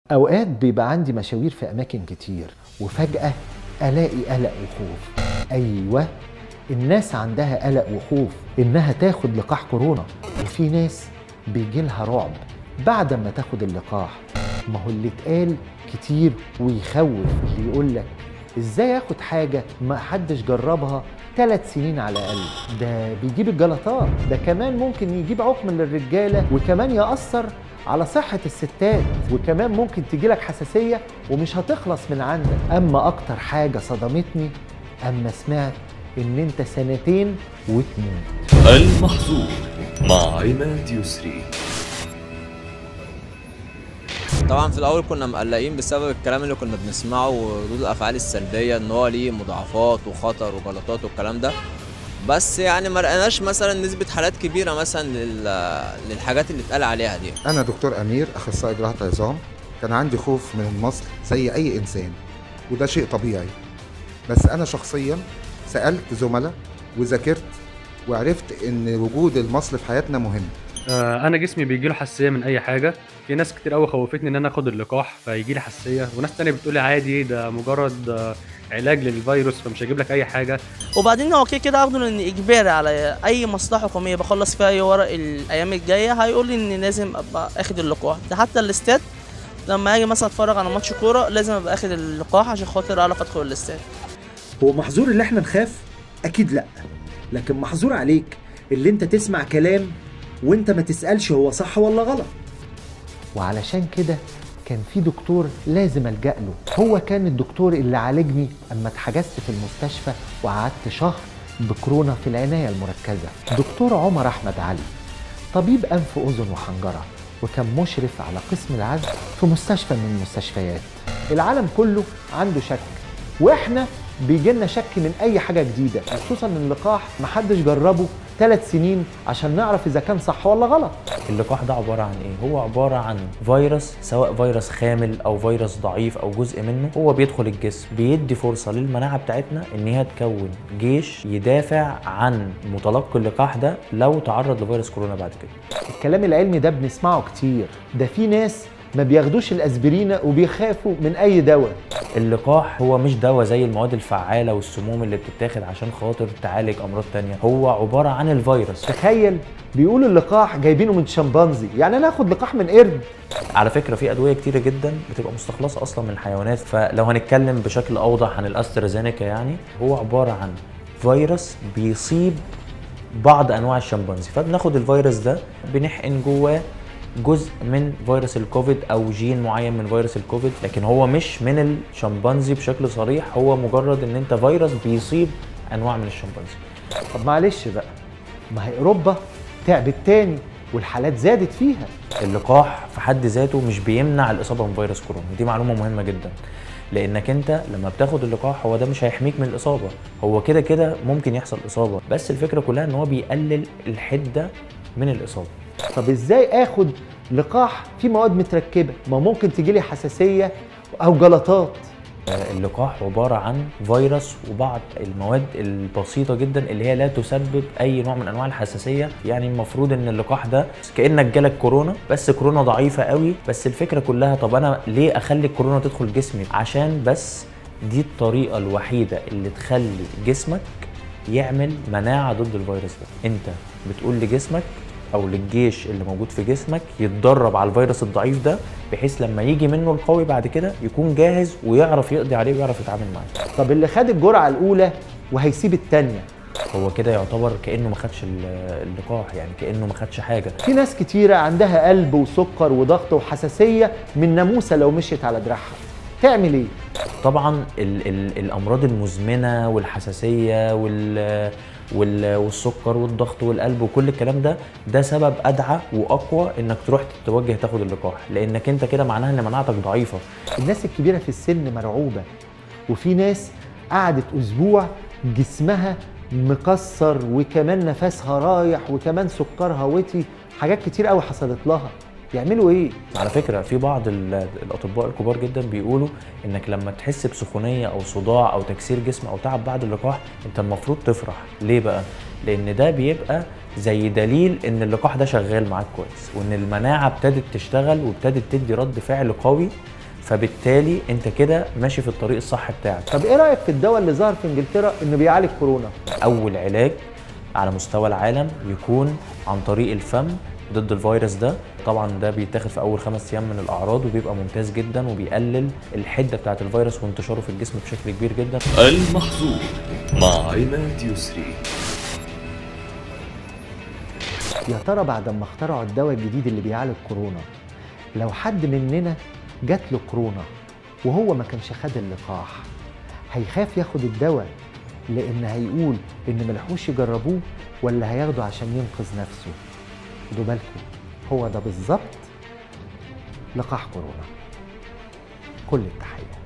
اوقات بيبقى عندي مشاوير في اماكن كتير وفجاه الاقي قلق وخوف ايوه الناس عندها قلق وخوف انها تاخد لقاح كورونا وفي ناس بيجي لها رعب بعد ما تاخد اللقاح ما هو اللي اتقال كتير ويخوف اللي يقول لك ازاي اخد حاجه ما حدش جربها ثلاث سنين على الاقل ده بيجيب الجلطات ده كمان ممكن يجيب عقم للرجاله وكمان ياثر على صحة الستات وكمان ممكن تجيلك حساسية ومش هتخلص من عندك أما أكتر حاجة صدمتني أما سمعت إن أنت سنتين وتموت المحظور مع عماد يسري طبعا في الاول كنا مقلقين بسبب الكلام اللي كنا بنسمعه وردود الافعال السلبيه ان هو ليه مضاعفات وخطر وغلطات والكلام ده بس يعني ما لقيناش مثلا نسبه حالات كبيره مثلا لل- للحاجات اللي اتقال عليها دي أنا دكتور أمير أخصائي جراحة عظام كان عندي خوف من المصل زي أي إنسان وده شيء طبيعي بس أنا شخصيا سألت زملاء وذاكرت وعرفت إن وجود المصل في حياتنا مهم آه، انا جسمي بيجي له حساسيه من اي حاجه في ناس كتير قوي خوفتني ان انا اخد اللقاح فيجي لي حساسيه وناس تانية بتقولي عادي ده مجرد آه، علاج للفيروس فمش هيجيب لك اي حاجه وبعدين هو كده كده اخده ان اجباري على اي مصلحه حكوميه بخلص فيها اي ورق الايام الجايه هيقول لي ان لازم ابقى اخد اللقاح ده حتى الاستاد لما اجي مثلا اتفرج على ماتش كوره لازم ابقى اخد اللقاح عشان خاطر اعرف ادخل الاستاد هو محظور اللي احنا نخاف اكيد لا لكن محظور عليك اللي انت تسمع كلام وانت ما تسالش هو صح ولا غلط وعلشان كده كان في دكتور لازم ألجأ له هو كان الدكتور اللي عالجني أما اتحجزت في المستشفى وقعدت شهر بكورونا في العناية المركزة دكتور عمر أحمد علي طبيب أنف أذن وحنجرة وكان مشرف على قسم العزل في مستشفى من المستشفيات العالم كله عنده شك واحنا بيجيلنا شك من اي حاجه جديده خصوصا ان اللقاح محدش جربه ثلاث سنين عشان نعرف اذا كان صح ولا غلط اللقاح ده عبارة عن ايه؟ هو عبارة عن فيروس سواء فيروس خامل او فيروس ضعيف او جزء منه هو بيدخل الجسم بيدي فرصة للمناعة بتاعتنا ان هي تكون جيش يدافع عن متلقي اللقاح ده لو تعرض لفيروس كورونا بعد كده الكلام العلمي ده بنسمعه كتير ده في ناس ما بياخدوش الاسبرينة وبيخافوا من اي دواء اللقاح هو مش دواء زي المواد الفعالة والسموم اللي بتتاخد عشان خاطر تعالج امراض تانية هو عبارة عن الفيروس تخيل بيقولوا اللقاح جايبينه من شمبانزي يعني انا اخد لقاح من قرد على فكرة في أدوية كتيرة جدا بتبقى مستخلصة أصلا من الحيوانات فلو هنتكلم بشكل أوضح عن الأسترازينيكا يعني هو عبارة عن فيروس بيصيب بعض أنواع الشمبانزي فبناخد الفيروس ده بنحقن جواه جزء من فيروس الكوفيد او جين معين من فيروس الكوفيد لكن هو مش من الشمبانزي بشكل صريح هو مجرد ان انت فيروس بيصيب انواع من الشمبانزي طب معلش بقى ما هي اوروبا تعبت تاني والحالات زادت فيها اللقاح في حد ذاته مش بيمنع الاصابه من فيروس كورونا دي معلومه مهمه جدا لانك انت لما بتاخد اللقاح هو ده مش هيحميك من الاصابه هو كده كده ممكن يحصل اصابه بس الفكره كلها ان هو بيقلل الحده من الاصابه طب ازاي اخد لقاح فيه مواد متركبه ما ممكن تجيلي حساسيه او جلطات آه، اللقاح عبارة عن فيروس وبعض المواد البسيطة جدا اللي هي لا تسبب أي نوع من أنواع الحساسية يعني المفروض إن اللقاح ده كأنك جالك كورونا بس كورونا ضعيفة قوي بس الفكرة كلها طب أنا ليه أخلي الكورونا تدخل جسمي عشان بس دي الطريقة الوحيدة اللي تخلي جسمك يعمل مناعة ضد الفيروس ده أنت بتقول لجسمك او للجيش اللي موجود في جسمك يتدرب على الفيروس الضعيف ده بحيث لما يجي منه القوي بعد كده يكون جاهز ويعرف يقضي عليه ويعرف يتعامل معاه طب اللي خد الجرعه الاولى وهيسيب الثانيه هو كده يعتبر كانه ما خدش ال- اللقاح يعني كانه ما خدش حاجه في ناس كتيره عندها قلب وسكر وضغط وحساسيه من ناموسه لو مشيت على دراعها تعمل ايه طبعا ال ال الامراض المزمنه والحساسيه وال وال- والسكر والضغط والقلب وكل الكلام ده ده سبب ادعى واقوى انك تروح تتوجه تاخد اللقاح لانك انت كده معناها ان مناعتك ضعيفه الناس الكبيره في السن مرعوبه وفي ناس قعدت اسبوع جسمها مكسر وكمان نفسها رايح وكمان سكرها وطي حاجات كتير قوي حصلت لها يعملوا ايه على فكره في بعض ال- الاطباء الكبار جدا بيقولوا انك لما تحس بسخونيه او صداع او تكسير جسم او تعب بعد اللقاح انت المفروض تفرح ليه بقى لان ده بيبقى زي دليل ان اللقاح ده شغال معاك كويس وان المناعه ابتدت تشتغل وابتدت تدي رد فعل قوي فبالتالي انت كده ماشي في الطريق الصح بتاعك طب ايه رايك في الدواء اللي ظهر في انجلترا انه بيعالج كورونا اول علاج على مستوى العالم يكون عن طريق الفم ضد الفيروس ده طبعا ده بيتاخد في اول خمس ايام من الاعراض وبيبقى ممتاز جدا وبيقلل الحده بتاعه الفيروس وانتشاره في الجسم بشكل كبير جدا المحظور مع عماد يسري يا ترى بعد ما اخترعوا الدواء الجديد اللي بيعالج كورونا لو حد مننا جات له كورونا وهو ما كانش خد اللقاح هيخاف ياخد الدواء لان هيقول ان ملحوش يجربوه ولا هياخده عشان ينقذ نفسه خدوا بالكم هو ده بالظبط لقاح كورونا كل التحيه